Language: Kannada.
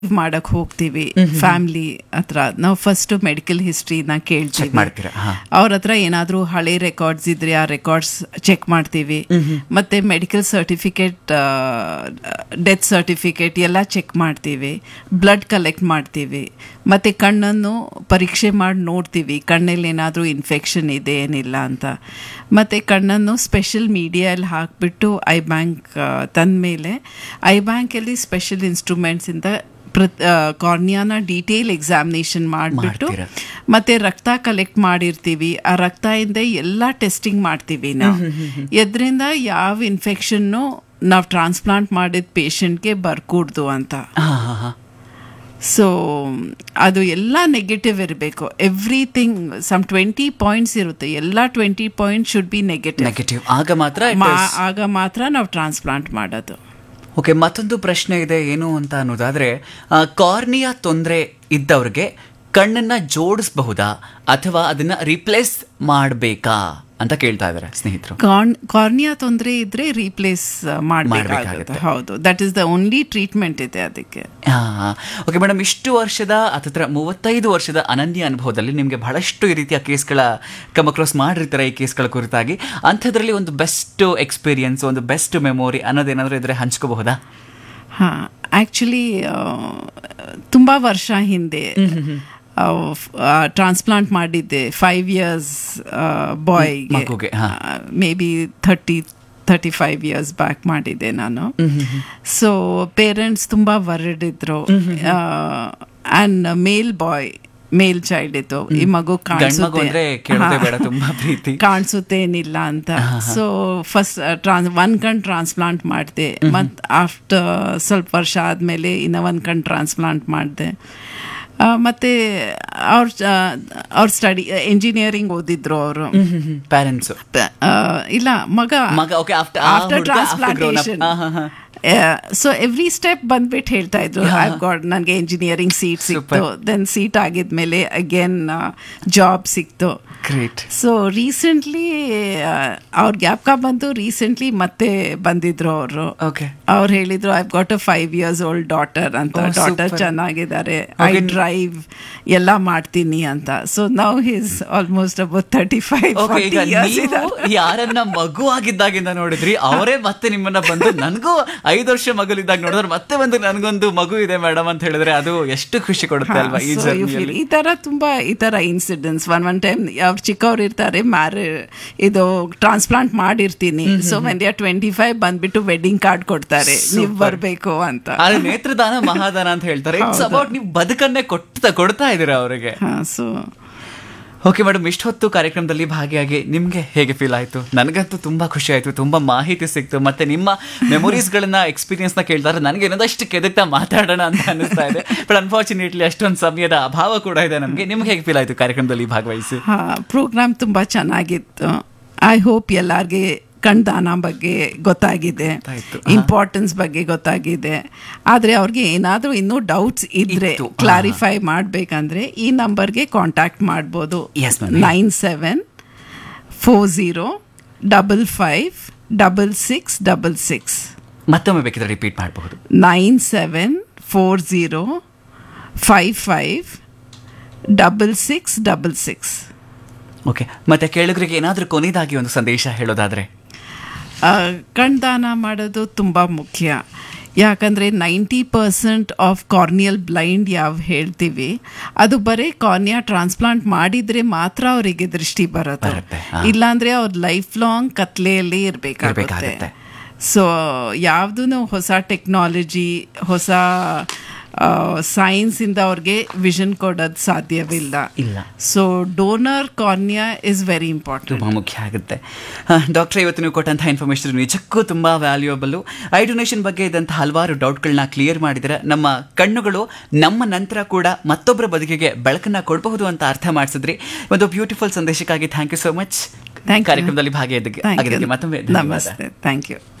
ಮಾಡಕ್ ಹೋಗ್ತೀವಿ ಫ್ಯಾಮಿಲಿ ಹತ್ರ ನಾವು ಫಸ್ಟ್ ಮೆಡಿಕಲ್ ಹಿಸ್ಟ್ರಿನ ಕೇಳ್ತೀವಿ ಮಾಡ್ತೀರಾ? ಹಾ. ಅವ್ರ ಹತ್ರ ಏನಾದ್ರೂ ಹಳೆ ರೆಕಾರ್ಡ್ಸ್ ಇದ್ರೆ ಆ ರೆಕಾರ್ಡ್ಸ್ ಚೆಕ್ ಮಾಡ್ತೀವಿ ಮತ್ತೆ ಮೆಡಿಕಲ್ ಸರ್ಟಿಫಿಕೇಟ್ ಡೆತ್ ಸರ್ಟಿಫಿಕೇಟ್ ಎಲ್ಲ ಚೆಕ್ ಮಾಡ್ತೀವಿ ಬ್ಲಡ್ ಕಲೆಕ್ಟ್ ಮಾಡ್ತೀವಿ ಮತ್ತೆ ಕಣ್ಣನ್ನು ಪರೀಕ್ಷೆ ಮಾಡಿ ನೋಡ್ತೀವಿ ಕಣ್ಣಲ್ಲಿ ಏನಾದರೂ ಇನ್ಫೆಕ್ಷನ್ ಇದೆ ಏನಿಲ್ಲ ಅಂತ ಮತ್ತೆ ಕಣ್ಣನ್ನು ಸ್ಪೆಷಲ್ ಮೀಡಿಯಲ್ಲಿ ಹಾಕ್ಬಿಟ್ಟು ಐ ಬ್ಯಾಂಕ್ ತಂದಮೇಲೆ ಐ ಬ್ಯಾಂಕಲ್ಲಿ ಸ್ಪೆಷಲ್ ಇನ್ಸ್ಟ್ರೂಮೆಂಟ್ಸಿಂದ ಪ್ರ ಕಾರ್ನಿಯಾನ ಡೀಟೇಲ್ ಎಕ್ಸಾಮಿನೇಷನ್ ಮಾಡಿಬಿಟ್ಟು ಮಾಡ್ತೀರಾ? ಮತ್ತೆ ರಕ್ತ ಕಲೆಕ್ಟ್ ಮಾಡಿರ್ತೀವಿ ಆ ರಕ್ತದಿಂದ ಎಲ್ಲ ಟೆಸ್ಟಿಂಗ್ ಮಾಡ್ತೀವಿ ನಾವು ಎದ್ರಿಂದ ಯಾವ ಇನ್ಫೆಕ್ಷನ್ನು ನಾವು ಟ್ರಾನ್ಸ್ಪ್ಲಾಂಟ್ ಮಾಡಿದ ಪೇಷಂಟ್ಗೆ ಬರ್ಕೂಡ್ದು ಅಂತ ಹಾ ಹಾ ಹಾ ಸೊ ಅದು ಎಲ್ಲ ನೆಗೆಟಿವ್ ಇರಬೇಕು ಎವ್ರಿಥಿಂಗ್ ಸಮ್ ಟ್ವೆಂಟಿ ಪಾಯಿಂಟ್ಸ್ ಇರುತ್ತೆ ಎಲ್ಲ twenty point should be negative negative ಆಗ ಮಾತ್ರ it is- ಆಗ ಮಾತ್ರ ನಾವು ಟ್ರಾನ್ಸ್ಪ್ಲಾಂಟ್ ಮಾಡೋದು ಓಕೆ ಮತ್ತೊಂದು ಪ್ರಶ್ನೆ ಇದೆ ಏನು ಅಂತ ಅನ್ನೋದಾದ್ರೆ ಆ, ಕಾರ್ನಿಯಾ ತೊಂದರೆ ಇದ್ದವ್ರಿಗೆ ಕಣ್ಣನ್ನ ಜೋಡಿಸಬಹುದಾ ಅಥವಾ ಅದನ್ನ ರಿಪ್ಲೇಸ್ ಮಾಡಬೇಕಾ ಅಂತ ಕೇಳ್ತಾ ಇದಾರೆ ಸ್ನೇಹಿತರು ಕಾರ್ನಿಯಾ ತೊಂದರೆ ಇದ್ರೆ ರೀಪ್ಲೇಸ್ ಮಾಡಬೇಕಾಗುತ್ತೆ ಮಾಡ್ಬೇಕಾಗುತ್ತೆ. ಹೌದು that is the only treatment ಇದೆ ಅದಕ್ಕೆ ಓಕೆ ಮೇಡಮ್ ಇಷ್ಟು ವರ್ಷದ ಅಥವಾ ಮೂವತ್ತೈದು ವರ್ಷದ ಅನನ್ಯ ಅನುಭವದಲ್ಲಿ ನಿಮಗೆ ಬಹಳಷ್ಟು ಈ ರೀತಿಯ ಕೇಸ್ಗಳ ಕಮ ಕ್ರಾಸ್ ಮಾಡಿರ್ತಾರೆ ಈ ಕೇಸ್ಗಳ ಕುರಿತಾಗಿ ಅಂಥದ್ರಲ್ಲಿ ಒಂದು ಬೆಸ್ಟ್ ಎಕ್ಸ್ಪೀರಿಯನ್ಸ್ ಒಂದು ಬೆಸ್ಟ್ ಮೆಮೊರಿ ಅನ್ನೋದೇನಾದ್ರೂ ಇದ್ರೆ ಹಂಚ್ಕೋಬಹುದಾ ಹಾ ಆಕ್ಚುಲಿ ತುಂಬಾ ವರ್ಷ ಹಿಂದೆ ಟ್ರಾನ್ಸ್ಪ್ಲಾಂಟ್ ಮಾಡಿದ್ದೆ ಫೈವ್ ಇಯರ್ಸ್ ಬಾಯ್ಗೆ ಮಗುಗೆ, ಹಾ. May be thirty thirty five years back ಮಾಡಿದ್ದೆ ನಾನು ಸೊ ಪೇರೆಂಟ್ಸ್ ತುಂಬಾ ವರ್ಡ್ ಇದ್ರು and male boy male child ಇತ್ತು ಈ ಮಗು ಗಂಡ್ಮಗು ಅಂದ್ರೆ ಕೇಳೋದೇ ಬೇಡ, ತುಂಬಾ ಪ್ರೀತಿ. ಕಾಣಿಸುತ್ತೆ ಏನಿಲ್ಲ ಅಂತ ಸೊ ಫಸ್ಟ್ ಟ್ರಾನ್ಸ್ ಒಂದ್ ಕಣ್ ಟ್ರಾನ್ಸ್ಪ್ಲಾಂಟ್ ಮಾಡಿದೆ ಮತ್ ಆಫ್ಟರ್ ಸ್ವಲ್ಪ ವರ್ಷ ಆದ್ಮೇಲೆ ಇನ್ನ ಒಂದ್ ಕಣ್ ಟ್ರಾನ್ಸ್ಪ್ಲಾಂಟ್ ಮಾಡಿದೆ ಮತ್ತೆ ಅವ್ರ ಅವ್ರ ಸ್ಟಡಿ ಇಂಜಿನಿಯರಿಂಗ್ ಓದಿದ್ರು ಅವರು ಪ್ಯಾರೆಂಟ್ಸ್ ಇಲ್ಲ ಮಗ ಮಗ, okay, after- ಆ ಆಫ್ಟರ್ ಹುಡ್ಗ after grown up. ಟ್ರಾನ್ಸ್ಪ್ಲಾಂಟೇಶನ್ ಹಾ, ಹಾ, ಹಾ. ಸೊ ಎವ್ರಿ ಸ್ಟೆಪ್ ಬಂದ್ಬಿಟ್ಟು ಹೇಳ್ತಾ ಇದ್ರು ಐ ಗಾಡ್ ನನಗೆ ಇಂಜಿನಿಯರಿಂಗ್ ಸೀಟ್ ಸಿಕ್ತು ದೆನ್ ಸೀಟ್ ಆಗಿದ್ಮೇಲೆ ಅಗೇನ್ ಜಾಬ್ ಸಿಕ್ತು ಗ್ರೇಟ್ ಸೊ ರೀಸೆಂಟ್ಲಿ ಅವ್ರ ಗ್ಯಾಪ್ಕ ಬಂದು ರೀಸೆಂಟ್ಲಿ ಮತ್ತೆ ಬಂದಿದ್ರು ಅವರು ಓಕೆ ಅವ್ರು ಹೇಳಿದ್ರು I got a five years old daughter ಅಂತ Oh, ಡಾಟರ್ super. ಚೆನ್ನಾಗಿದ್ದಾರೆ ಐ Okay. ಡ್ರೈವ್ ಎಲ್ಲ ಮಾಡ್ತೀನಿ ಅಂತ so now his almost about thirty five okay ಈಗ ನೀವು ಯಾರನ್ನ ಮಗು ಆಗಿದ್ದಾಗಿಂದ ನೋಡಿದ್ರಿ ಅವರೇ ಮತ್ತೆ ನಿಮ್ಮನ್ನ ಬಂದು ನನಗೂ ಐದು ವರ್ಷ ಮಗುಲಿದ್ದಾಗ ನೋಡಿದ್ರೆ ಮತ್ತೆ ಒಂದು ನನಗೊಂದು ಮಗು ಇದೆ ಮೇಡಮ್ ಅಂತ ಹೇಳಿದ್ರೆ ಅದು ಎಷ್ಟು ಖುಷಿ ಕೊಡುತ್ತೆ ಅಲ್ವಾ ಈ ಜರ್ನಿಯಲ್ಲಿ ಈ ತರ ತುಂಬಾ ಈ ತರ ಇನ್ಸಿಡೆಂಟ್ಸ್ ಒನ್ ಒನ್ ಟೈಮ್ ಅವ್ರು ಚಿಕ್ಕವ್ರು ಇರ್ತಾರೆ ಮ್ಯಾರೇ ಇದು ಟ್ರಾನ್ಸ್ಪ್ಲಾಂಟ್ ಮಾಡಿರ್ತೀನಿ so when are twenty five ಬಂದ್ಬಿಟ್ಟು ವೆಡ್ಡಿಂಗ್ ಕಾರ್ಡ್ ಕೊಡ್ತಾರೆ ನೀವು ಬರ್ಬೇಕು ಅಂತ ಆದ್ರೆ ನೇತ್ರದಾನ ಮಹಾದಾನ ಅಂತ ಹೇಳ್ತಾರೆ ಇಟ್ಸ್ ಅಬೌಟ್ ನೀವು ಬದುಕನ್ನೇ ಕೊಡ್ತಾ ಕೊಡ್ತಾ ಇದೀರ ಅವರಿಗೆ ಹಾ ಸೊ ಓಕೆ ಮೇಡಮ್ ಇಷ್ಟು ಹೊತ್ತು ಕಾರ್ಯಕ್ರಮದಲ್ಲಿ ಭಾಗಿಯಾಗಿ ನಿಮ್ಗೆ ಹೇಗೆ ಫೀಲ್ ಆಯ್ತು ನನಗಂತೂ ತುಂಬಾ ಖುಷಿ ಆಯ್ತು ತುಂಬಾ ಮಾಹಿತಿ ಸಿಕ್ತು ಮತ್ತೆ ನಿಮ್ಮ ಮೆಮೊರೀಸ್ ಗಳನ್ನ ಎಕ್ಸ್ಪೀರಿಯನ್ಸ್ ನ ಕೇಳಿದ್ರೆ ನನಗೆ ಏನದಷ್ಟು ಕೆದಕ್ತಾ ಮಾತಾಡೋಣ ಅಂತ ಅನಿಸ್ತಾ ಇದೆ ಬಟ್ ಅನ್ಫಾರ್ಚುನೇಟ್ಲಿ ಅಷ್ಟೊಂದು ಸಮಯದ ಅಭಾವ ಕೂಡ ಇದೆ ನಮಗೆ ನಿಮ್ಗೆ ಹೇಗೆ ಫೀಲ್ ಆಯ್ತು ಕಾರ್ಯಕ್ರಮದಲ್ಲಿ ಭಾಗವಹಿಸಿ ಹಾ ಪ್ರೋಗ್ರಾಮ್ ತುಂಬಾ ಚೆನ್ನಾಗಿತ್ತು ಐ ಹೋಪ್ ಎಲ್ಲಾರ್ಗೆ ಕಣ್ದಾನ ಬಗ್ಗೆ ಗೊತ್ತಾಗಿದೆ ಗೊತ್ತಾಯ್ತು. ಇಂಪಾರ್ಟೆನ್ಸ್ ಬಗ್ಗೆ ಗೊತ್ತಾಗಿದೆ ಆದ್ರೆ ಅವ್ರಿಗೆ ಏನಾದ್ರೂ ಇನ್ನೂ ಡೌಟ್ಸ್ ಇದ್ರೆ ಇತ್ತು. ಹಾ. ಕ್ಲಾರಿಫೈ ಮಾಡ್ಬೇಕಂದ್ರೆ ಈ ನಂಬರ್ಗೆ ಕಾಂಟ್ಯಾಕ್ಟ್ ಮಾಡ್ಬೋದು Yes, ma'am. Nine seven four zero double five double six double six ಮತ್ತೊಮ್ಮೆ ಬೇಕಿದ್ರೆ ರಿಪೀಟ್ ಮಾಡಬಹುದು nine seven four zero five five double six double six okay ಮತ್ತೆ ಕೇಳುಗರಿಗೆ ಏನಾದ್ರೂ ಕೊನೆಯದಾಗಿ ಒಂದು ಸಂದೇಶ ಹೇಳೋದಾದ್ರೆ ಕಣ್ದಾನ ಮಾಡೋದು ತುಂಬ ಮುಖ್ಯ ಯಾಕಂದರೆ ninety percent of corneal blind ಯಾವ ಹೇಳ್ತೀವಿ ಅದು ಬರೀ ಕಾರ್ನಿಯಾ ಟ್ರಾನ್ಸ್ಪ್ಲಾಂಟ್ ಮಾಡಿದ್ರೆ ಮಾತ್ರ ಅವರಿಗೆ ದೃಷ್ಟಿ ಬರುತ್ತೆ ಬರುತ್ತೆ, ಹಾ. ಇಲ್ಲಾಂದ್ರೆ ಅವ್ರ ಲೈಫ್ ಲಾಂಗ್ ಕತ್ಲೆಯಲ್ಲಿ ಇರಬೇಕಾಗುತ್ತೆ ಇರ್ಬೇಕಾಗುತ್ತೆ. ಸೊ ಯಾವುದೂ ಹೊಸ ಟೆಕ್ನಾಲಜಿ ಹೊಸ ಸೈನ್ಸ್ ಇಂದ ಅವ್ರಿಗೆ ವಿಷನ್ ಕೊಡೋದು ಸಾಧ್ಯವಿಲ್ಲ ಇಲ್ಲ. So donor cornea is very important ತುಂಬ ಮುಖ್ಯ ಆಗುತ್ತೆ ಡಾಕ್ಟರ್ ಇವತ್ತು ನೀವು ಕೊಟ್ಟಂತಹ ಇನ್ಫಾರ್ಮೇಶನ್ ನಿಜಕ್ಕೂ ತುಂಬ ವ್ಯಾಲ್ಯೂಯಬಲ್ ಐ ಡೊನೇಷನ್ ಬಗ್ಗೆ ಇದ್ದಂಥ ಹಲವಾರು ಡೌಟ್ಗಳನ್ನ ಕ್ಲಿಯರ್ ಮಾಡಿದರೆ ನಮ್ಮ ಕಣ್ಣುಗಳು ನಮ್ಮ ನಂತರ ಕೂಡ ಮತ್ತೊಬ್ಬರ ಬದುಕಿಗೆ ಬೆಳಕನ್ನ ಕೊಡಬಹುದು ಅಂತ ಅರ್ಥ ಮಾಡಿಸಿದ್ರಿ ಒಂದು ಬ್ಯೂಟಿಫುಲ್ ಸಂದೇಶಕ್ಕಾಗಿ thank you so much Thank you. ಕಾರ್ಯಕ್ರಮದಲ್ಲಿ ಭಾಗಿಯಾಗಿದ್ದಕ್ಕೆ Thank you. ಆಗಿದ್ದಕ್ಕೆ ಮತ್ತೊಮ್ಮೆ ಧನ್ಯವಾದ ನಮಸ್ತೆ ಥ್ಯಾಂಕ್ ಯು